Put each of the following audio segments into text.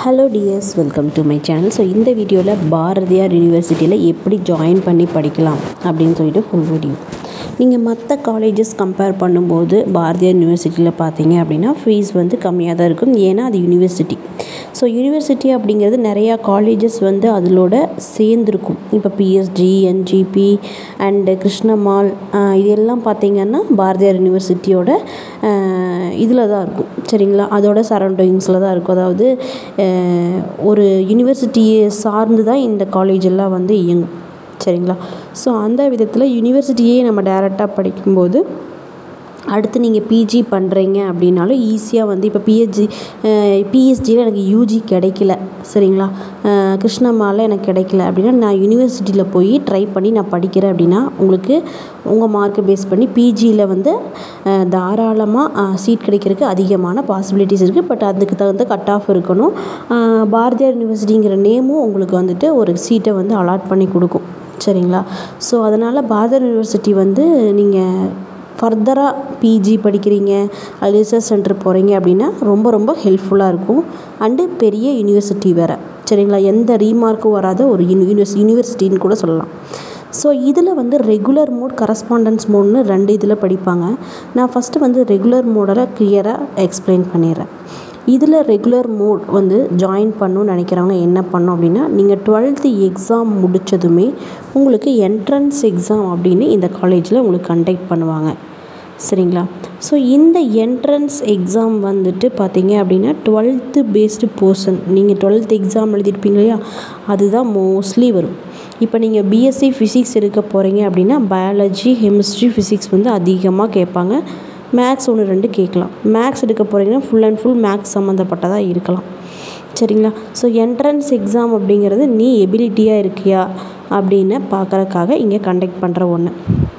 hello dears welcome to my channel so இந்த வீடியோவில் பாரதியார் யூனிவர்சிட்டியில் எப்படி ஜாயின் பண்ணி படிக்கலாம் அப்படின்னு சொல்லிட்டு ஃபுல் வீடியோ நீங்கள் மற்ற காலேஜஸ் கம்பேர் பண்ணும்போது பாரதியார் யூனிவர்சிட்டியில் பார்த்தீங்க அப்படின்னா ஃபீஸ் வந்து கம்மியாக தான் இருக்கும் ஏன்னா அது யூனிவர்சிட்டி ஸோ யூனிவர்சிட்டி அப்படிங்கிறது நிறையா காலேஜஸ் வந்து அதிலோட சேர்ந்துருக்கும் இப்போ பிஎஸ்ஜி என்ஜிபி அண்டு கிருஷ்ணமால் இது எல்லாம் பார்த்திங்கன்னா பாரதியார் யூனிவர்சிட்டியோட இதில் தான் இருக்கும் சரிங்களா அதோட சரௌண்டிங்ஸில் தான் இருக்கும் அதாவது ஒரு யூனிவர்சிட்டியை சார்ந்து தான் இந்த காலேஜ் எல்லாம் வந்து இயங்கும் சரிங்களா ஸோ அந்த விதத்தில் யூனிவர்சிட்டியே நம்ம டேரெக்டாக படிக்கும்போது அடுத்து நீங்கள் பிஜி பண்ணுறீங்க அப்படின்னாலும் ஈஸியாக வந்து இப்போ பிஹெச்ஜி பிஎஸ்ஜியில் எனக்கு யூஜி கிடைக்கல சரிங்களா கிருஷ்ணமாவில் எனக்கு கிடைக்கல அப்படின்னா நான் யூனிவர்சிட்டியில் போய் ட்ரை பண்ணி நான் படிக்கிறேன் அப்படின்னா உங்களுக்கு உங்கள் மார்க்கை பேஸ் பண்ணி பிஜியில் வந்து தாராளமாக சீட் கிடைக்கிறதுக்கு அதிகமான பாசிபிலிட்டிஸ் இருக்குது பட் அதுக்கு தகுந்த கட் ஆஃப் இருக்கணும் பாரதியார் யூனிவர்சிட்டிங்கிற நேமும் உங்களுக்கு வந்துட்டு ஒரு சீட்டை வந்து அலாட் பண்ணி கொடுக்கும் சரிங்களா ஸோ அதனால் பாரதியார் யூனிவர்சிட்டி வந்து நீங்கள் ஃபர்தராக பிஜி படிக்கிறீங்க அது ரிசர்ச் சென்டர் போகிறீங்க அப்படின்னா ரொம்ப ரொம்ப ஹெல்ப்ஃபுல்லாக இருக்கும் அண்டு பெரிய யூனிவர்சிட்டி வேறு சரிங்களா எந்த ரீமார்க்கும் வராத ஒரு யூனிவர்ஸ் யூனிவர்சிட்டின்னு கூட சொல்லலாம் ஸோ இதில் வந்து ரெகுலர் மோட் கரஸ்பாண்டன்ஸ் மோட்னு ரெண்டு இதில் படிப்பாங்க நான் ஃபஸ்ட்டு வந்து ரெகுலர் மோடில் கிளியராக எக்ஸ்பிளைன் பண்ணிடுறேன் இதில் ரெகுலர் மோட் வந்து ஜாயின் பண்ணணும்னு நினைக்கிறவங்க என்ன பண்ணோம் அப்படின்னா நீங்கள் டுவெல்த்து எக்ஸாம் முடித்ததுமே உங்களுக்கு என்ட்ரன்ஸ் எக்ஸாம் அப்படின்னு இந்த காலேஜில் உங்களுக்கு கண்டக்ட் பண்ணுவாங்க சரிங்களா ஸோ இந்த என்ட்ரன்ஸ் எக்ஸாம் வந்துட்டு பார்த்தீங்க அப்படின்னா டுவெல்த்து பேஸ்டு போர்ஷன் நீங்கள் டுவெல்த் எக்ஸாம் எழுதியிருப்பீங்க இல்லையா அதுதான் மோஸ்ட்லி வரும் இப்போ நீங்கள் பிஎஸ்சி ஃபிசிக்ஸ் எடுக்க போகிறீங்க அப்படின்னா பயாலஜி கெமிஸ்ட்ரி ஃபிசிக்ஸ் வந்து அதிகமாக கேட்பாங்க மேக்ஸ் ஒன்று ரெண்டு கேட்கலாம் மேக்ஸ் எடுக்க போகிறீங்கன்னா ஃபுல் அண்ட் ஃபுல் மேக்ஸ் சம்மந்தப்பட்டதாக இருக்கலாம் சரிங்களா ஸோ என்ட்ரன்ஸ் எக்ஸாம் அப்படிங்கிறது நீ எபிலிட்டியாக இருக்கியா அப்படின்னு பார்க்குறக்காக இங்கே கண்டக்ட் பண்ணுற ஒன்று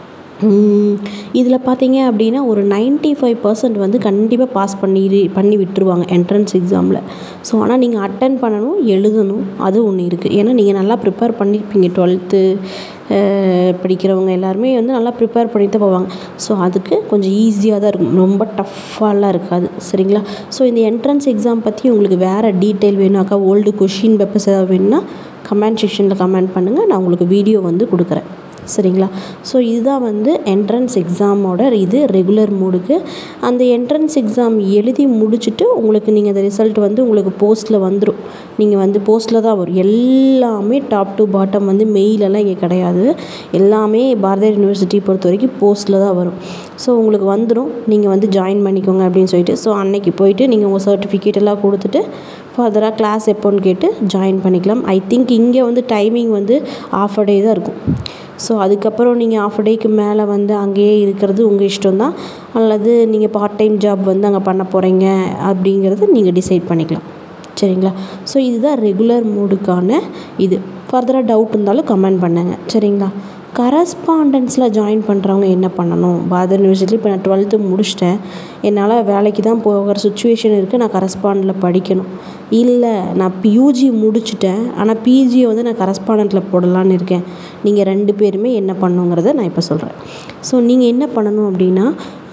இதில் பார்த்தீங்க அப்படின்னா ஒரு நைன்ட்டி ஃபைவ் பர்சன்ட் வந்து கண்டிப்பாக பாஸ் பண்ணி பண்ணி விட்டுருவாங்க என்ட்ரன்ஸ் எக்ஸாமில் ஸோ ஆனால் நீங்கள் அட்டன் பண்ணணும் எழுதணும் அது ஒன்று இருக்குது ஏன்னா நீங்கள் நல்லா ப்ரிப்பேர் பண்ணியிருப்பீங்க டுவெல்த்து படிக்கிறவங்க எல்லாருமே வந்து நல்லா ப்ரிப்பேர் பண்ணிட்டு தான் போவாங்க ஸோ அதுக்கு கொஞ்சம் ஈஸியாக தான் இருக்கும் ரொம்ப டஃப்பாலாம் இருக்காது சரிங்களா ஸோ இந்த என்ட்ரன்ஸ் எக்ஸாம் பற்றி உங்களுக்கு வேறு டீட்டெயில் வேணும்னாக்கா ஓல்டு கொஷின் பேப்பர்ஸ் ஏதாவது வேணும்னா கமெண்ட் செக்ஷனில் கமெண்ட் பண்ணுங்கள் நான் உங்களுக்கு வீடியோ வந்து கொடுக்குறேன் சரிங்களா ஸோ இதுதான் வந்து என்ட்ரன்ஸ் எக்ஸாமோட இது ரெகுலர் மோடுக்கு அந்த என்ட்ரன்ஸ் எக்ஸாம் எழுதி முடிச்சுட்டு உங்களுக்கு நீங்கள் அந்த ரிசல்ட் வந்து உங்களுக்கு போஸ்ட்டில் வந்துடும் நீங்கள் வந்து போஸ்ட்டில் தான் வரும் எல்லாமே டாப் டு பாட்டம் வந்து மெயிலெல்லாம் இங்கே கிடையாது எல்லாமே பாரதியார் யூனிவர்சிட்டி பொறுத்த வரைக்கும் போஸ்ட்டில் தான் வரும் ஸோ உங்களுக்கு வந்துடும் நீங்கள் வந்து ஜாயின் பண்ணிக்கோங்க அப்படின்னு சொல்லிட்டு ஸோ அன்னைக்கு போயிட்டு நீங்கள் உங்கள் சர்டிஃபிகேட் எல்லாம் கொடுத்துட்டு ஃபர்தராக கிளாஸ் எப்போன்னு கேட்டு ஜாயின் பண்ணிக்கலாம் ஐ திங்க் இங்கே வந்து டைமிங் வந்து ஆஃப் டே தான் இருக்கும் ஸோ அதுக்கப்புறம் நீங்கள் ஆஃப் டேக்கு மேலே வந்து அங்கேயே இருக்கிறது உங்கள் இஷ்டம் தான் அல்லது நீங்கள் பார்ட் டைம் ஜாப் வந்து அங்கே பண்ண போகிறீங்க அப்படிங்கிறது நீங்கள் டிசைட் பண்ணிக்கலாம் சரிங்களா ஸோ இதுதான் ரெகுலர் மூடுக்கான இது ஃபர்தராக டவுட் இருந்தாலும் கமெண்ட் பண்ணுங்கள் சரிங்களா கரஸ்பாண்டன்ஸில் ஜாயின் பண்ணுறவங்க என்ன பண்ணணும் பாரதியார் யூனிவர்சிட்டியில் இப்போ நான் டுவெல்த்து முடிச்சிட்டேன் என்னால் வேலைக்கு தான் போகிற சுச்சுவேஷன் இருக்குது நான் கரஸ்பாண்டில் படிக்கணும் இல்லை நான் யூஜி முடிச்சிட்டேன் ஆனால் பிஜியை வந்து நான் கரஸ்பாண்டண்ட்டில் போடலான்னு இருக்கேன் நீங்கள் ரெண்டு பேருமே என்ன பண்ணுங்கிறத நான் இப்போ சொல்கிறேன் ஸோ நீங்கள் என்ன பண்ணணும் அப்படின்னா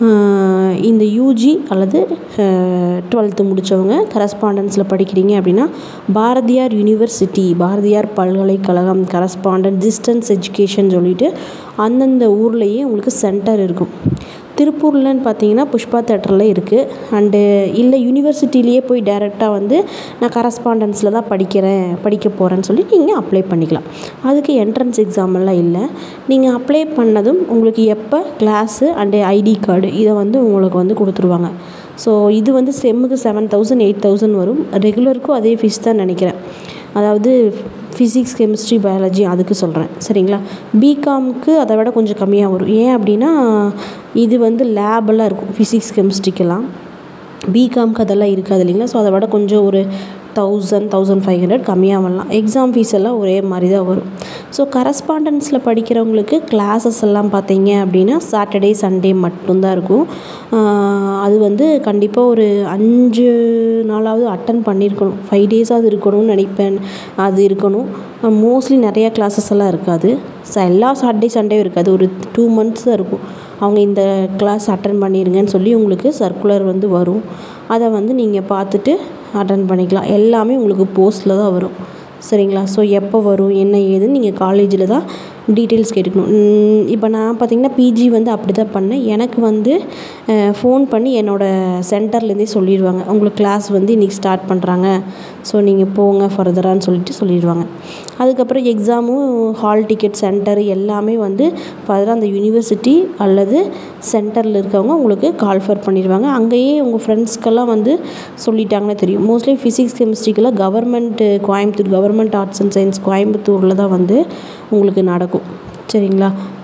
இந்த யூஜி அல்லது டுவெல்த்து முடித்தவங்க கரஸ்பாண்டன்ஸில் படிக்கிறீங்க அப்படின்னா பாரதியார் யூனிவர்சிட்டி பாரதியார் பல்கலைக்கழகம் கரஸ்பாண்டன்ட் டிஸ்டன்ஸ் எஜுகேஷன் சொல்லிட்டு அந்தந்த ஊர்லேயே உங்களுக்கு சென்டர் இருக்கும் திருப்பூர்லன்னு பார்த்தீங்கன்னா புஷ்பா தேட்டரில் இருக்குது அண்டு இல்லை யூனிவர்சிட்டிலேயே போய் டைரெக்டாக வந்து நான் கரஸ்பாண்டன்ஸில் தான் படிக்கிறேன் படிக்க போகிறேன்னு சொல்லி நீங்கள் அப்ளை பண்ணிக்கலாம் அதுக்கு என்ட்ரன்ஸ் எக்ஸாம் எல்லாம் இல்லை நீங்கள் அப்ளை பண்ணதும் உங்களுக்கு எப்போ கிளாஸு அண்டு ஐடி கார்டு இதை வந்து உங்களுக்கு வந்து கொடுத்துருவாங்க ஸோ இது வந்து செம்முக்கு செவன் தௌசண்ட் எயிட் தௌசண்ட் வரும் ரெகுலருக்கும் அதே ஃபீஸ் தான் நினைக்கிறேன் அதாவது ஃபிசிக்ஸ் கெமிஸ்ட்ரி பயாலஜி அதுக்கு சொல்கிறேன் சரிங்களா பிகாமுக்கு அதை விட கொஞ்சம் கம்மியாக வரும் ஏன் அப்படின்னா இது வந்து லேபெல்லாம் இருக்கும் ஃபிசிக்ஸ் கெமிஸ்ட்ரிக்கெல்லாம் பிகாம்க்கு அதெல்லாம் இருக்காது இல்லைங்களா ஸோ அதை விட கொஞ்சம் ஒரு தௌசண்ட் தௌசண்ட் ஃபைவ் ஹண்ட்ரட் கம்மியாக வரலாம் எக்ஸாம் ஃபீஸ் எல்லாம் ஒரே மாதிரி தான் வரும் ஸோ கரஸ்பாண்டன்ஸில் படிக்கிறவங்களுக்கு கிளாஸஸ் எல்லாம் பார்த்தீங்க அப்படின்னா சாட்டர்டே சண்டே மட்டும்தான் இருக்கும் அது வந்து கண்டிப்பாக ஒரு அஞ்சு நாளாவது அட்டன் பண்ணியிருக்கணும் ஃபைவ் டேஸாவது இருக்கணும்னு நினைப்பேன் அது இருக்கணும் மோஸ்ட்லி நிறையா கிளாஸஸ் எல்லாம் இருக்காது ஸோ எல்லா சாட்டர்டே சண்டேவும் இருக்காது ஒரு டூ மந்த்ஸ் தான் இருக்கும் அவங்க இந்த கிளாஸ் அட்டன் பண்ணிடுங்கன்னு சொல்லி உங்களுக்கு சர்க்குலர் வந்து வரும் அதை வந்து நீங்கள் பார்த்துட்டு அட்டன் பண்ணிக்கலாம் எல்லாமே உங்களுக்கு போஸ்ட்டில் தான் வரும் சரிங்களா ஸோ எப்போ வரும் என்ன ஏதுன்னு நீங்கள் காலேஜில் தான் டீட்டெயில்ஸ் கேட்டுக்கணும் இப்போ நான் பார்த்திங்கன்னா பிஜி வந்து அப்படி தான் பண்ணேன் எனக்கு வந்து ஃபோன் பண்ணி என்னோடய சென்டர்லேருந்தே சொல்லிடுவாங்க உங்களுக்கு கிளாஸ் வந்து இன்றைக்கி ஸ்டார்ட் பண்ணுறாங்க ஸோ நீங்கள் போங்க ஃபர்தரான்னு சொல்லிட்டு சொல்லிடுவாங்க அதுக்கப்புறம் எக்ஸாமும் ஹால் டிக்கெட் சென்டர் எல்லாமே வந்து ஃபர்தராக அந்த யூனிவர்சிட்டி அல்லது சென்டரில் இருக்கவங்க உங்களுக்கு கால்ஃபர் பண்ணிடுவாங்க அங்கேயே உங்கள் ஃப்ரெண்ட்ஸ்க்கெல்லாம் வந்து சொல்லிட்டாங்கன்னு தெரியும் மோஸ்ட்லி ஃபிசிக்ஸ் கெமிஸ்ட்ரிக்கெல்லாம் government Coimbatore government arts and science கோயம்புத்தூரில் தான் வந்து உங்களுக்கு நடக்கும் சரிங்களா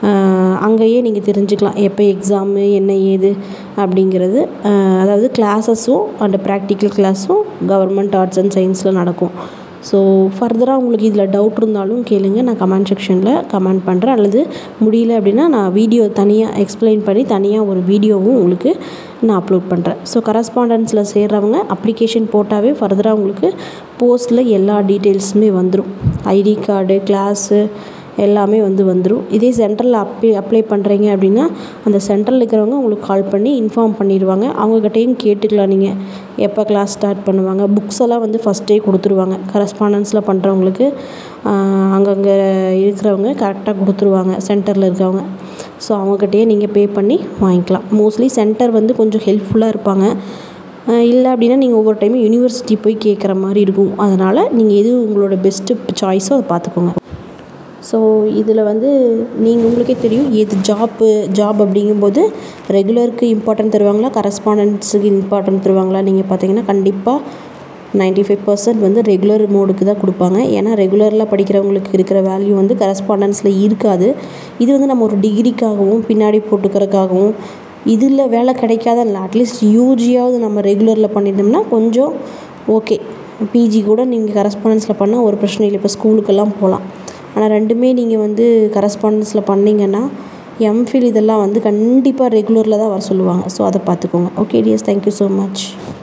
அங்கேயே நீங்கள் தெரிஞ்சுக்கலாம் எப்போ எக்ஸாமு என்ன ஏது அப்படிங்கிறது அதாவது கிளாஸஸும் அந்த ப்ராக்டிக்கல் கிளாஸும் கவர்மெண்ட் ஆர்ட்ஸ் அண்ட் சயின்ஸில் நடக்கும் ஸோ ஃபர்தராக உங்களுக்கு இதில் டவுட் இருந்தாலும் கேளுங்க நான் கமெண்ட் செக்ஷனில் கமெண்ட் பண்ணுறேன் அல்லது முடியல அப்படின்னா நான் வீடியோ தனியாக எக்ஸ்பிளைன் பண்ணி தனியாக ஒரு வீடியோவும் உங்களுக்கு நான் அப்லோட் பண்ணுறேன் ஸோ கரஸ்பாண்டன்ஸில் சேர்றவங்க அப்ளிகேஷன் போட்டாவே ஃபர்தராக உங்களுக்கு போஸ்ட்டில் எல்லா டீட்டெயில்ஸுமே வந்துடும் ஐடி கார்டு கிளாஸு எல்லாமே வந்து வந்துடும் இதே சென்டரில் அப்ளை அப்ளை பண்ணுறீங்க அப்படின்னா அந்த சென்டரில் இருக்கிறவங்க உங்களுக்கு கால் பண்ணி இன்ஃபார்ம் பண்ணிடுவாங்க அவங்கக்கிட்டையும் கேட்டுக்கலாம் நீங்கள் எப்போ கிளாஸ் ஸ்டார்ட் பண்ணுவாங்க புக்ஸ் எல்லாம் வந்து ஃபஸ்ட்டே கொடுத்துருவாங்க கரஸ்பாண்டன்ஸில் பண்ணுறவங்களுக்கு அங்கங்கே இருக்கிறவங்க கரெக்டாக கொடுத்துருவாங்க சென்டரில் இருக்கிறவங்க ஸோ அவங்கக்கிட்டேயே நீங்கள் பே பண்ணி வாங்கிக்கலாம் மோஸ்ட்லி சென்டர் வந்து கொஞ்சம் ஹெல்ப்ஃபுல்லாக இருப்பாங்க இல்லை அப்படின்னா நீங்கள் ஒவ்வொரு டைமும் யூனிவர்சிட்டி போய் கேட்குற மாதிரி இருக்கும் அதனால் நீங்கள் எது உங்களோட பெஸ்ட்டு சாய்ஸோ அதை பார்த்துக்கோங்க ஸோ இதில் வந்து நீங்கள் உங்களுக்கே தெரியும் எது ஜாப்பு ஜாப் அப்படிங்கும்போது ரெகுலருக்கு இம்பார்ட்டன்ட் தருவாங்களா கரஸ்பாண்டன்ஸுக்கு இம்பார்ட்டன்ட் தருவாங்களா நீங்கள் பார்த்தீங்கன்னா கண்டிப்பாக நைன்ட்டி ஃபைவ் பர்சன்ட் வந்து ரெகுலர் மோடுக்கு தான் கொடுப்பாங்க ஏன்னா ரெகுலரில் படிக்கிறவங்களுக்கு இருக்கிற வேல்யூ வந்து கரஸ்பாண்டன்ஸில் இருக்காது இது வந்து நம்ம ஒரு டிகிரிக்காகவும் பின்னாடி போட்டுக்கிறதுக்காகவும் இதில் வேலை கிடைக்காத இல்லை அட்லீஸ்ட் யூஜியாவது நம்ம ரெகுலரில் பண்ணியிருந்தோம்னா கொஞ்சம் ஓகே பிஜி கூட நீங்கள் கரஸ்பாண்டன்ஸில் பண்ணால் ஒரு பிரச்சனை இல்லை இப்போ ஸ்கூலுக்கெல்லாம் போகலாம் ஆனால் ரெண்டுமே நீங்கள் வந்து கரஸ்பாண்டன்ஸில் பண்ணிங்கன்னா எம்ஃபில் இதெல்லாம் வந்து கண்டிப்பாக ரெகுலரில் தான் வர சொல்லுவாங்க ஸோ அதை பார்த்துக்கோங்க okay dears thank you so much